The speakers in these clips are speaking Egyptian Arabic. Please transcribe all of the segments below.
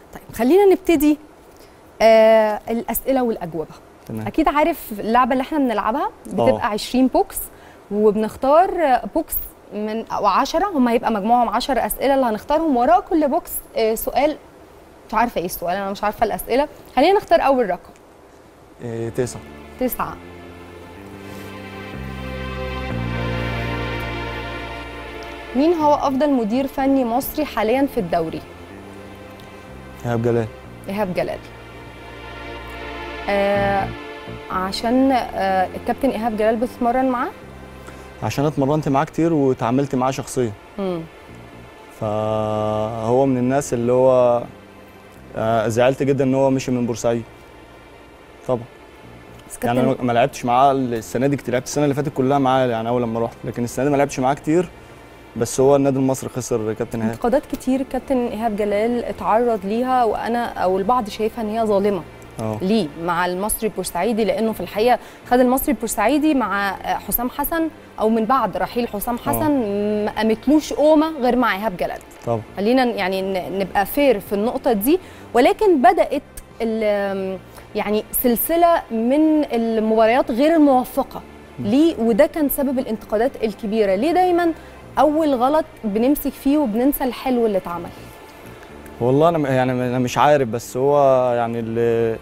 طيب خلينا نبتدي آه الاسئله والاجوبه تمام اكيد عارف اللعبه اللي احنا بنلعبها بتبقى آه. 20 بوكس وبنختار بوكس من او 10 هم هيبقى مجموعهم 10 اسئله اللي هنختارهم وراء كل بوكس آه، سؤال مش عارفه ايه السؤال انا مش عارفه الاسئله خلينا نختار اول رقم إيه تسعة تسعة مين هو افضل مدير فني مصري حاليا في الدوري إيهاب جلال ايهاب جلال آه عشان آه الكابتن ايهاب جلال بتتمرن معاه عشان اتمرنت معاه كتير وتعاملت معاه شخصيا امم فهو من الناس اللي هو آه، زعلت جدا ان هو مشي من بورسعيد طبعا بس يعني كابتن انا ما لعبتش معاه السنه دي كتير لعبت السنه اللي فاتت كلها معاه يعني اول لما رحت لكن السنه دي ما لعبتش معاه كتير بس هو النادي المصري خسر كابتن ايهاب انتقادات كتير كابتن ايهاب جلال اتعرض ليها وانا او البعض شايفها ان هي ظالمه اه ليه مع المصري البورسعيدي لانه في الحقيقه خد المصري البورسعيدي مع حسام حسن او من بعد رحيل حسام حسن ما قامتلوش قومه غير مع ايهاب جلال طبعا خلينا يعني ن- نبقى فير في النقطه دي ولكن بدات ال- يعني سلسله من المباريات غير الموفقه ليه وده كان سبب الانتقادات الكبيره ليه دايما اول غلط بنمسك فيه وبننسى الحلو اللي اتعمل والله انا م- يعني انا مش عارف بس هو يعني اللي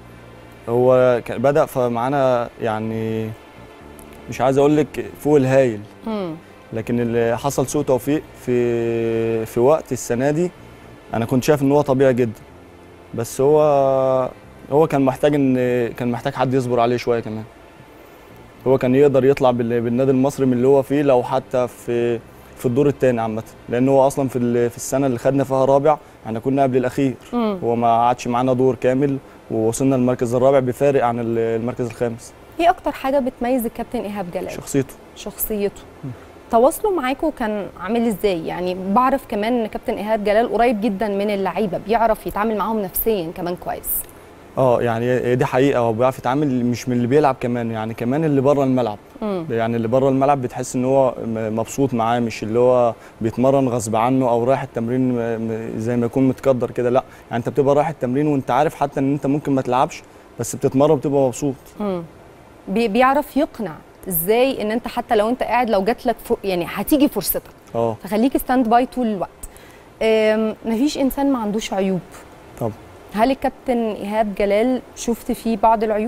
هو كان بدا معانا يعني مش عايز اقول لك فوق الهايل مم. لكن اللي حصل سوء توفيق في في وقت السنه دي انا كنت شايف ان هو طبيعي جدا بس هو هو كان محتاج ان كان محتاج حد يصبر عليه شويه كمان هو كان يقدر يطلع بال- بالنادي المصري من اللي هو فيه لو حتى في في الدور الثاني عامه لان هو اصلا في ال- في السنه اللي خدنا فيها رابع احنا كنا قبل الاخير مم. هو ما قعدش معانا دور كامل ووصلنا للمركز الرابع بفارق عن ال- المركز الخامس ايه اكتر حاجه بتميز الكابتن ايهاب جلال شخصيته شخصيته تواصله معاكم كان عامل ازاي يعني بعرف كمان ان كابتن ايهاب جلال قريب جدا من اللعيبه بيعرف يتعامل معاهم نفسيا كمان كويس اه يعني دي حقيقه هو بيعرف يتعامل مش من اللي بيلعب كمان يعني كمان اللي بره الملعب مم. يعني اللي بره الملعب بتحس ان هو م- مبسوط معاه مش اللي هو بيتمرن غصب عنه او رايح التمرين م- م- زي ما يكون متقدر كده لا يعني انت بتبقى رايح التمرين وانت عارف حتى ان انت ممكن ما تلعبش بس بتتمرن وبتبقى مبسوط مم. بي- بيعرف يقنع ازاي ان انت حتى لو انت قاعد لو جات لك فر... يعني هتيجي فرصتك اه فخليك ستاند باي طول الوقت أم، مفيش انسان ما عندوش عيوب طبعا هل الكابتن ايهاب جلال شفت فيه بعض العيوب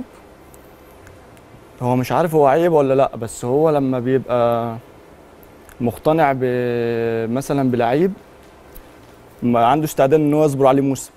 هو مش عارف هو عيب ولا لا بس هو لما بيبقى مقتنع ب مثلا بلعيب ما عنده استعداد ان هو يصبر عليه موسم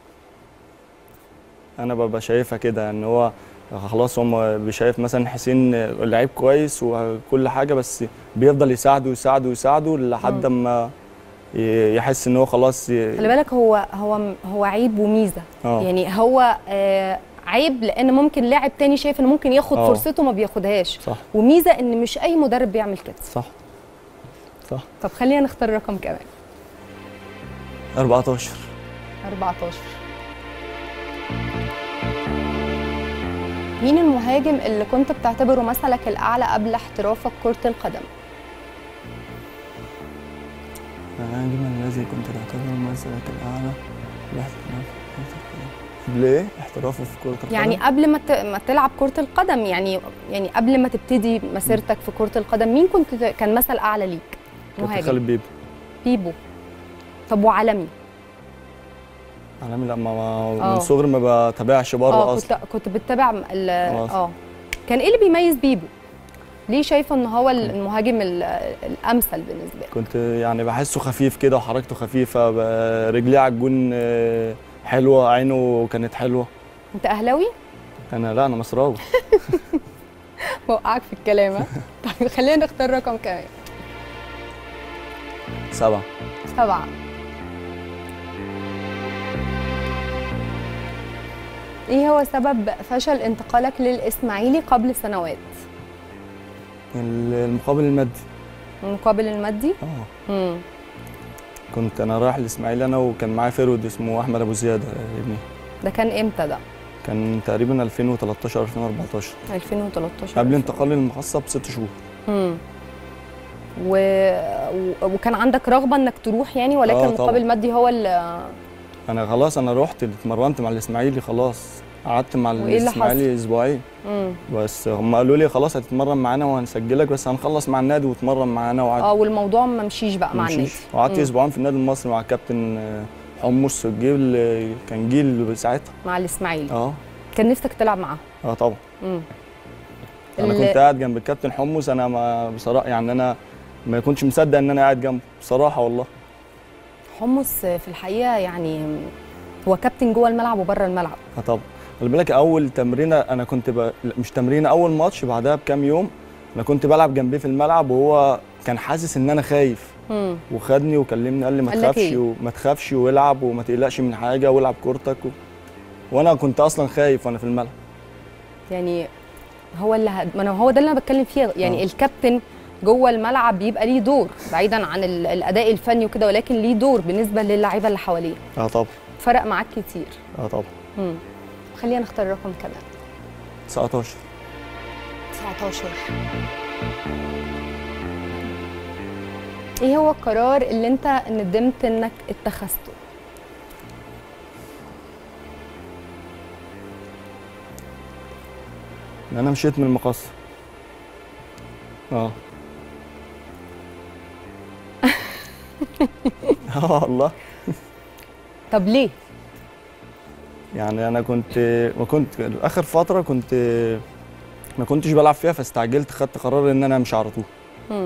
انا ببقى شايفها كده ان هو خلاص هم شايف مثلا حسين لعيب كويس وكل حاجه بس بيفضل يساعده يساعده يساعده لحد اما ي- يحس ان هو خلاص ي- خلي بالك هو هو هو عيب وميزه اه يعني هو آه عيب لان ممكن لاعب تاني شايف انه ممكن ياخد آه. فرصته ما بياخدهاش صح وميزه ان مش اي مدرب بيعمل كده صح صح طب خلينا نختار رقم كمان 14 14 مين المهاجم اللي كنت بتعتبره مثلك الاعلى قبل احترافك كره القدم النجم الذي كنت تعتبره مثلك الاعلى ليه؟ احترافه في كرة القدم يعني قبل ما ت- ما تلعب كره القدم يعني يعني قبل ما تبتدي مسيرتك في كره القدم مين كنت ت- كان مثل اعلى ليك كابتن مهاجم خالد بيبو بيبو طب وعالمي عالمي لا ما ما آه. من صغري ما بتابعش بره اه اصلا كنت كنت بتتابع ال- خلاص. اه كان ايه اللي بيميز بيبو ليه شايفه ان هو المهاجم ال- الامثل بالنسبه لك كنت يعني بحسه خفيف كده وحركته خفيفه ب- رجليه على الجون آه، حلوه عينه كانت حلوه انت اهلاوي انا لا انا مصراوي بوقعك في الكلام ها؟ طيب خلينا نختار رقم كمان سبعه سبعة ايه هو سبب فشل انتقالك للاسماعيلي قبل سنوات ال- المقابل المادي المقابل المادي اه امم كنت انا رايح الاسماعيلي انا وكان معايا فيرود اسمه احمد ابو زياد آه، ابني ده كان امتى ده كان تقريبا 2013 2014 2013 قبل انتقالي للمخصصه بست شهور امم و... و... وكان عندك رغبه انك تروح يعني ولكن آه، المقابل طبعاً. المادي هو اللي انا خلاص انا رحت اتمرنت مع الاسماعيلي خلاص قعدت مع وإيه اللي الاسماعيلي اسبوعين مم. بس هم قالوا لي خلاص هتتمرن معانا وهنسجلك بس هنخلص مع النادي وتمرن معانا وقعدت اه والموضوع ما مشيش بقى مع النادي مشيش. وقعدت مم. اسبوعين في النادي المصري مع الكابتن آه، حمص الجيل آه، كان جيل ساعتها مع الاسماعيلي اه كان نفسك تلعب معاه اه طبعا مم. انا ال- كنت قاعد جنب الكابتن حمص انا ما بصراحه يعني انا ما كنتش مصدق ان انا قاعد جنبه بصراحه والله حمص في الحقيقه يعني هو كابتن جوه الملعب وبره الملعب اه طبعا خلي بالك اول تمرينه انا كنت ب... لا، مش تمرينه اول ماتش بعدها بكام يوم انا كنت بلعب جنبيه في الملعب وهو كان حاسس ان انا خايف مم. وخدني وكلمني قال لي ما قال لك تخافش إيه؟ وما تخافش والعب وما تقلقش من حاجه والعب كورتك و... وانا كنت اصلا خايف وانا في الملعب يعني هو اللي هد... ما أنا هو ده اللي انا بتكلم فيه يعني آه. الكابتن جوه الملعب بيبقى ليه دور بعيدا عن ال- الاداء الفني وكده ولكن ليه دور بالنسبه للاعيبه اللي حواليه اه طبعا فرق معاك كتير اه طبعا مم. خلينا نختار رقم كمان 19 19 ايه هو القرار اللي انت ندمت انك اتخذته ان انا مشيت من المقص اه اه والله طب ليه يعني انا كنت ما كنت اخر فتره كنت ما كنتش بلعب فيها فاستعجلت خدت قرار ان انا امشي على طول مم.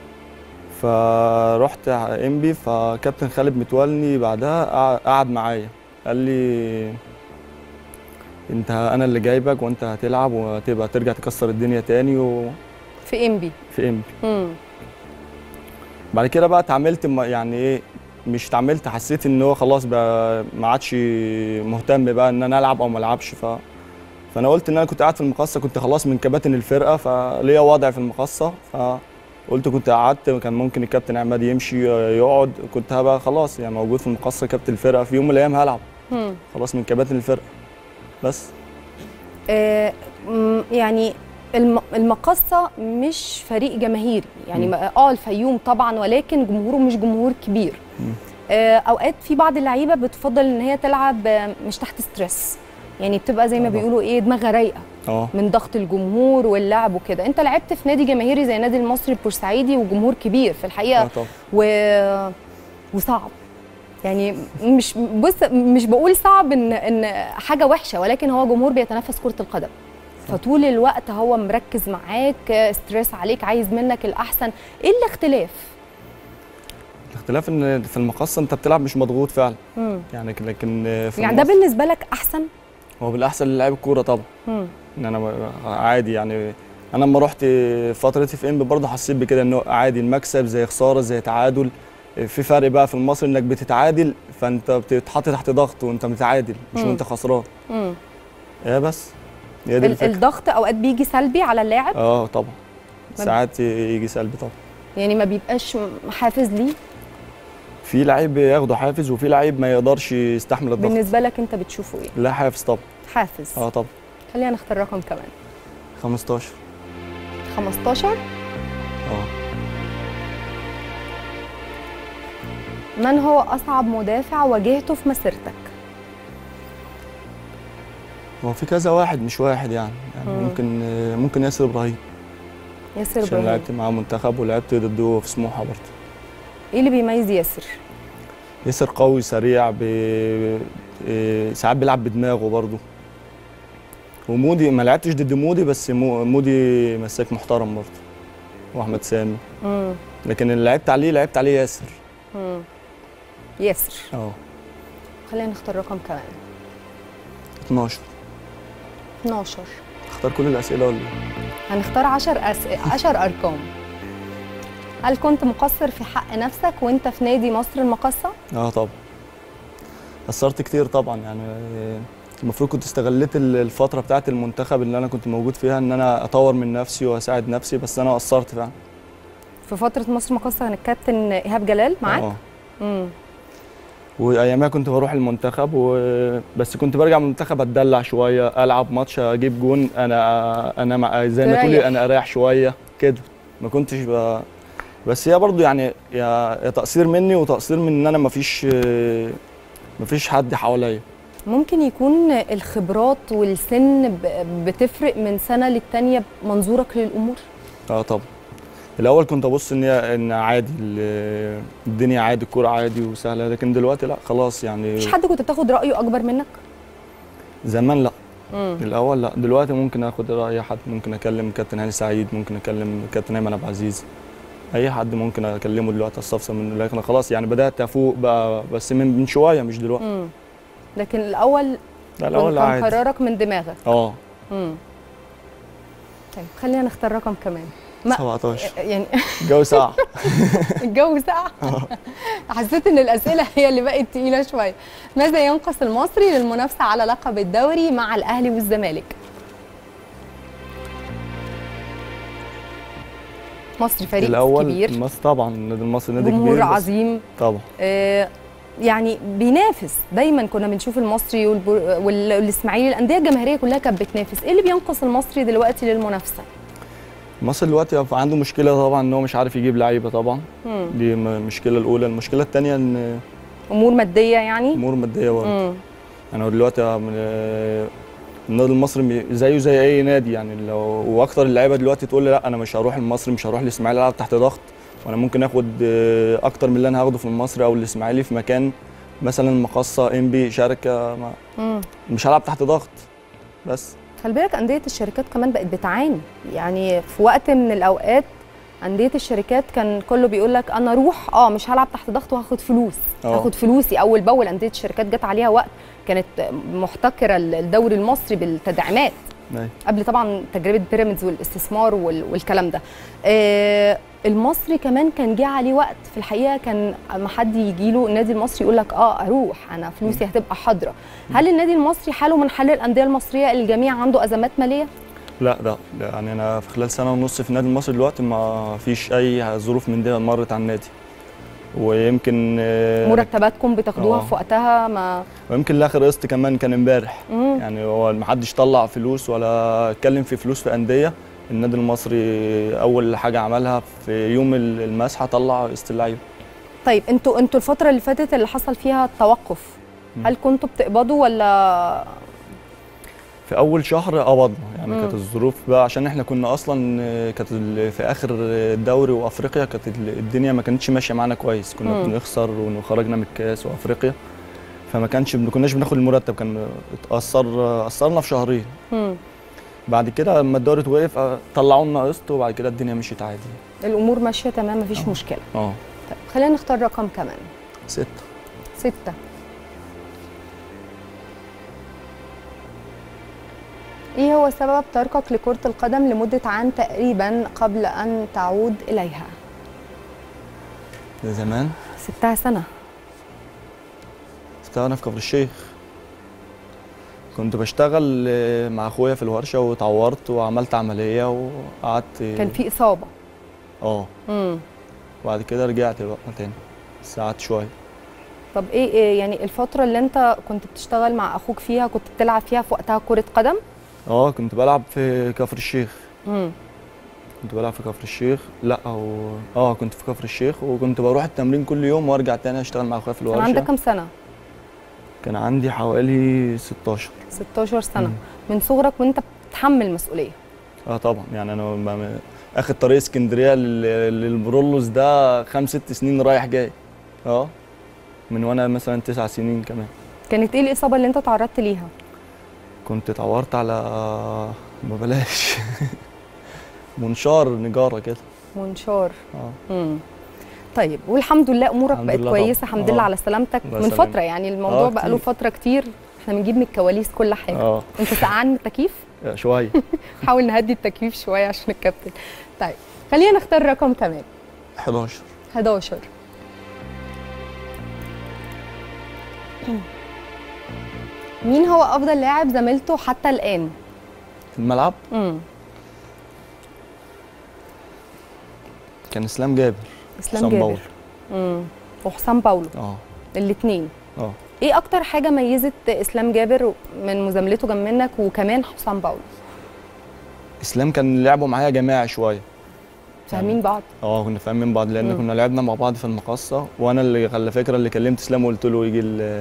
فرحت انبي فكابتن خالد متولني بعدها قع- قعد معايا قال لي انت انا اللي جايبك وانت هتلعب وهتبقى ترجع تكسر الدنيا تاني وفي في انبي انبي مم. بعد كده بقى اتعاملت م- يعني ايه مش اتعاملت حسيت ان هو خلاص بقى ما عادش مهتم بقى ان انا العب او ما العبش ف فانا قلت ان انا كنت قاعد في المقصه كنت خلاص من كباتن الفرقه فليا وضع في المقصه فقلت كنت قعدت كان ممكن الكابتن عماد يمشي يقعد كنت هبقى خلاص يعني موجود في المقصه كابتن الفرقه في يوم من الايام هلعب مم. خلاص من كباتن الفرقه بس آه، م- يعني الم- المقصة مش فريق جماهيري يعني مم. ما- اه الفيوم طبعا ولكن جمهوره مش جمهور كبير مم. آه، اوقات في بعض اللعيبه بتفضل ان هي تلعب آه، مش تحت ستريس يعني بتبقى زي ما طبعا. بيقولوا ايه دماغها رايقه اه من ضغط الجمهور واللعب وكده انت لعبت في نادي جماهيري زي النادي المصري البورسعيدي وجمهور كبير في اه الحقيقه طبعا و... وصعب يعني مش بص مش بقول صعب ان ان حاجه وحشه ولكن هو جمهور بيتنافس كره القدم فطول الوقت هو مركز معاك ستريس عليك عايز منك الاحسن ايه الاختلاف الاختلاف ان في المقصه انت بتلعب مش مضغوط فعلا مم. يعني لكن في يعني ده المقصة بالنسبه لك احسن هو بالاحسن للاعب الكوره طبعا مم. ان انا ب- عادي يعني انا لما رحت فترتي في انبي برضه حسيت بكده انه عادي المكسب زي خساره زي تعادل في فرق بقى في المصري انك بتتعادل فانت بتتحط تحت ضغط وانت متعادل مش مم. وانت خسران مم. ايه بس هي دي ال- الفكره الضغط اوقات بيجي سلبي على اللاعب اه طبعا ما- ساعات يجي سلبي طبعا يعني ما بيبقاش حافز ليه في لعيب ياخده حافز وفي لعيب ما يقدرش يستحمل الضغط بالنسبه لك انت بتشوفه ايه لا حافز طبعا حافز اه طبعا خلينا نختار رقم كمان 15 15 اه من هو اصعب مدافع واجهته في مسيرتك هو في كذا واحد مش واحد يعني, يعني مم. ممكن ممكن ياسر ابراهيم ياسر عشان ابراهيم لعبت معاه منتخب ولعبت ضده في سموحه برضه ايه اللي بيميز ياسر ياسر قوي سريع ب... إيه، ساعات بيلعب بدماغه برضه ومودي ما لعبتش ضد مودي بس مو- مودي مساك محترم برضه واحمد سامي امم لكن اللي لعبت عليه لعبت عليه ياسر امم ياسر اه خلينا نختار رقم كمان 12 12 اختار كل الاسئله ولا إيه؟ هنختار 10 أس... 10 ارقام هل كنت مقصر في حق نفسك وانت في نادي مصر المقصه اه طبعا قصرت كتير طبعا يعني المفروض كنت استغليت ال- الفتره بتاعه المنتخب اللي انا كنت موجود فيها ان انا اطور من نفسي واساعد نفسي بس انا قصرت فعلا في فتره مصر المقصه كان الكابتن ايهاب جلال معاك اه امم وايامها كنت بروح المنتخب و... بس كنت برجع من المنتخب اتدلع شويه العب ماتش اجيب جون انا انا مع... زي ما تريح. تقولي انا اريح شويه كده ما كنتش ب... بس هي برضو يعني يا... يا تقصير مني وتقصير من ان انا ما فيش مفيش حد حواليا ممكن يكون الخبرات والسن ب- بتفرق من سنه للتانيه منظورك للامور اه طبعا الاول كنت ابص ان هي ان عادي ال- الدنيا عادي الكوره عادي وسهله لكن دلوقتي لا خلاص يعني مفيش حد كنت بتاخد رايه اكبر منك زمان لا امم الاول لا دلوقتي ممكن اخد راي حد ممكن اكلم كابتن هاني سعيد ممكن اكلم كابتن ايمن عبد العزيز اي حد ممكن اكلمه دلوقتي استفسر منه لكن خلاص يعني بدات افوق بقى بس من من شويه مش دلوقتي امم لكن الاول لا الاول كان عادي قرارك من دماغك اه امم طيب خلينا نختار رقم كمان ما- 17 يعني الجو ساعه الجو ساقع حسيت ان الاسئله هي اللي بقت تقيله شويه ماذا ينقص المصري للمنافسه على لقب الدوري مع الاهلي والزمالك مصري فريق الاول كبير مصر طبعا النادي المصري نادي جمهور كبير بس- عظيم طبعا آه، يعني بينافس دايما كنا بنشوف المصري والبر- وال- والاسماعيلي الانديه الجماهيريه كلها كانت بتنافس ايه اللي بينقص المصري دلوقتي للمنافسه مصر دلوقتي عنده مشكله طبعا ان هو مش عارف يجيب لعيبه طبعا مم. دي م- المشكله الاولى المشكله الثانيه ان امور ماديه يعني امور ماديه برضه مم. يعني هو دلوقتي من- آه، النادي المصري م- زيه زي اي نادي يعني لو واكتر اللعيبه دلوقتي تقول لي لا انا مش هروح المصري مش هروح الاسماعيلي العب تحت ضغط وانا ممكن اخد آه، اكتر من اللي انا هاخده في المصري او الاسماعيلي في مكان مثلا مقصه ام بي شركه ما مم. مش هلعب تحت ضغط بس خلي بالك انديه الشركات كمان بقت بتعاني يعني في وقت من الاوقات انديه الشركات كان كله بيقول لك انا اروح اه مش هلعب تحت ضغط وهاخد فلوس آه. هاخد فلوسي اول باول انديه الشركات جت عليها وقت كانت محتكره الدوري المصري بالتدعيمات أيوة. قبل طبعا تجربه بيراميدز والاستثمار وال- والكلام ده آه المصري كمان كان جه عليه وقت في الحقيقه كان اما حد يجي له النادي المصري يقول لك اه اروح انا فلوسي هتبقى حاضره هل النادي المصري حاله من حال الانديه المصريه الجميع عنده ازمات ماليه لا لا لا، يعني انا في خلال سنه ونص في النادي المصري دلوقتي ما فيش اي ظروف من دي مرت على النادي ويمكن آه، مرتباتكم بتاخدوها آه. في وقتها ما ويمكن لاخر قسط كمان كان امبارح مم. يعني هو ما حدش طلع فلوس ولا اتكلم في فلوس في انديه النادي المصري اول حاجه عملها في يوم المسحه طلع قسط اللعيبه طيب انتوا انتوا الفتره اللي فاتت اللي حصل فيها التوقف مم. هل كنتوا بتقبضوا ولا في اول شهر قبضنا يعني مم. كانت الظروف بقى عشان احنا كنا اصلا آه، كانت ال- في اخر الدوري وافريقيا كانت ال- الدنيا ما كانتش ماشيه معانا كويس كنا مم. بنخسر وخرجنا من الكاس وافريقيا فما كانش ما كناش بناخد المرتب كان اتاثر اثرنا في شهرين مم. بعد كده لما الدوري وقف آه، طلعوا لنا قسط وبعد كده الدنيا مشيت عادي الامور ماشيه تمام مفيش آه. مشكله اه طيب خلينا نختار رقم كمان ستة ستة ايه هو سبب تركك لكرة القدم لمدة عام تقريبا قبل ان تعود اليها ده زمان ستها سنة اشتغلنا في كفر الشيخ كنت بشتغل آه، مع اخويا في الورشه واتعورت وعملت عمليه وقعدت كان في اصابة اه امم وبعد كده رجعت بقى تاني بس قعدت شويه طب ايه, ايه يعني الفترة اللي انت كنت بتشتغل مع اخوك فيها كنت بتلعب فيها في وقتها كرة قدم اه كنت بلعب في كفر الشيخ امم كنت بلعب في كفر الشيخ لا او اه كنت في كفر الشيخ وكنت بروح التمرين كل يوم وارجع تاني اشتغل مع اخويا في كان الورشه عندك كام سنة كان عندي حوالي 16 16 سنة مم. من صغرك وانت بتتحمل مسؤولية اه طبعا يعني انا ب- ب- اخد طريق اسكندريه لل- للبرولوس ده خمس ست سنين رايح جاي اه من وانا مثلا تسع سنين كمان كانت ايه الاصابة اللي انت تعرضت ليها كنت اتعورت على ما بلاش منشار نجاره كده منشار اه امم طيب والحمد لله امورك الحمد بقت لله كويسه طبعاً. الحمد لله آه. على سلامتك الله من يسلمك. فتره يعني الموضوع آه، بقى له كتير. فتره كتير احنا بنجيب من الكواليس كل حاجه اه انت سقعان من التكييف شويه حاول نهدي التكييف شويه عشان الكابتن طيب خلينا نختار رقم كمان 11 11 مين هو افضل لاعب زميلته حتى الان في الملعب امم كان اسلام جابر اسلام حسام جابر باول. امم وحسام باولو اه الاثنين اه ايه اكتر حاجه ميزت اسلام جابر من مزاملته جنب منك وكمان حسام باولو اسلام كان لعبه معايا جماعي شويه فاهمين بعض اه كنا فاهمين بعض لان مم. كنا لعبنا مع بعض في المقصه وانا اللي على فكره اللي كلمت اسلام وقلت له يجي ال-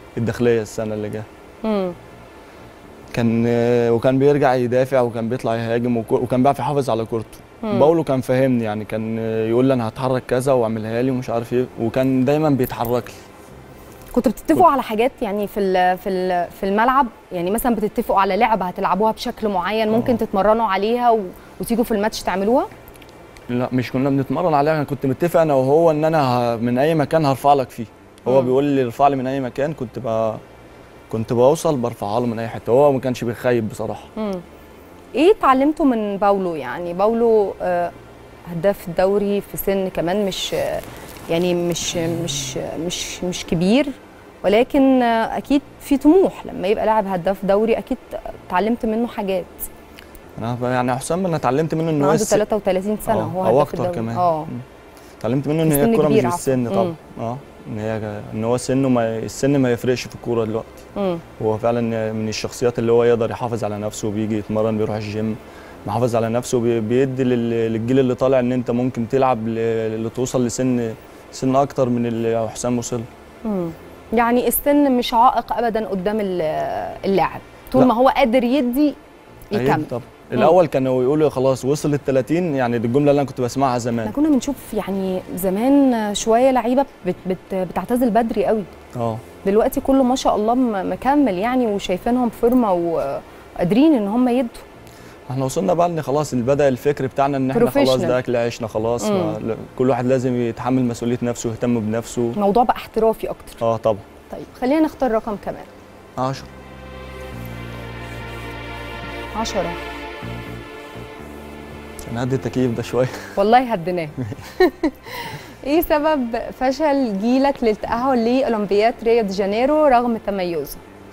الداخليه السنه اللي جايه مم. كان وكان بيرجع يدافع وكان بيطلع يهاجم وك- وكان بيعرف يحافظ على كورته مم. باولو كان فاهمني يعني كان يقول لي انا هتحرك كذا واعملها لي ومش عارف ايه وكان دايما بيتحرك لي كنتوا بتتفقوا على حاجات يعني في ال في ال في الملعب يعني مثلا بتتفقوا على لعبه هتلعبوها بشكل معين ممكن آه. تتمرنوا عليها و... وتيجوا في الماتش تعملوها لا مش كنا بنتمرن عليها انا كنت متفق انا وهو ان انا ه- من اي مكان هرفع لك فيه هو مم. بيقول لي ارفع لي من اي مكان كنت ب... كنت بوصل برفعها له من اي حته هو ما كانش بيخيب بصراحه مم. ايه اتعلمتوا من باولو يعني باولو آه، هداف الدوري في سن كمان مش آه، يعني مش مش مش مش كبير ولكن آه، اكيد في طموح لما يبقى لاعب هداف دوري اكيد اتعلمت منه حاجات انا ب- يعني حسام انا اتعلمت منه ان هو عنده الس- 33 سنه آه، هو او هداف اكتر الدوري كمان اه مم. اتعلمت منه ان هي السن الكوره مش كبير عفواً. بالسن طبعا مم. اه ان هي ان هو سنه ما السن ما يفرقش في الكوره دلوقتي مم. هو فعلا من الشخصيات اللي هو يقدر يحافظ على نفسه بيجي يتمرن بيروح الجيم محافظ على نفسه بي- بيدي لل- للجيل اللي طالع ان انت ممكن تلعب ل- لتوصل لسن سن اكتر من اللي حسام وصل مم. يعني السن مش عائق ابدا قدام ال- اللاعب طول لا. ما هو قادر يدي أيوة يكمل طبعا الاول كانوا يقولوا خلاص وصل لل 30 يعني دي الجمله اللي انا كنت بسمعها احنا زمان كنا بنشوف يعني زمان شويه لعيبه بت بت بتعتزل بدري قوي اه دلوقتي كله ما شاء الله م- مكمل يعني وشايفينهم فورمه وقادرين ان هم يدوا احنا وصلنا بقى ان خلاص اللي بدا الفكر بتاعنا ان احنا خلاص Professional. ده اكل عيشنا خلاص مم. ما لا- كل واحد لازم يتحمل مسؤوليه نفسه ويهتم بنفسه الموضوع بقى احترافي اكتر اه طبعا طيب خلينا نختار رقم كمان 10 10 عشان هدي التكييف ده شويه والله هديناه ايه سبب فشل جيلك للتأهل لأولمبياد ريو دي جانيرو رغم تميزه؟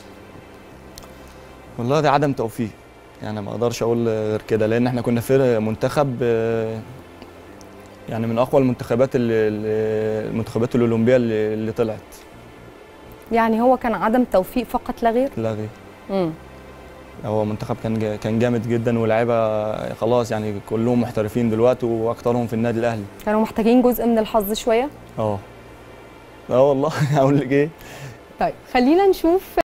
والله ده عدم توفيق يعني ما اقدرش اقول غير كده لان احنا كنا فرق منتخب آه، يعني من اقوى المنتخبات اللي اللي- المنتخبات الاولمبيه اللي, اللي طلعت يعني هو كان عدم توفيق فقط لا غير؟ لا غير امم هو منتخب كان جا- كان جامد جدا ولاعيبه خلاص يعني كلهم محترفين دلوقتي واكترهم في النادي الاهلي كانوا محتاجين جزء من الحظ شويه؟ اه اه والله اقول لك ايه طيب خلينا نشوف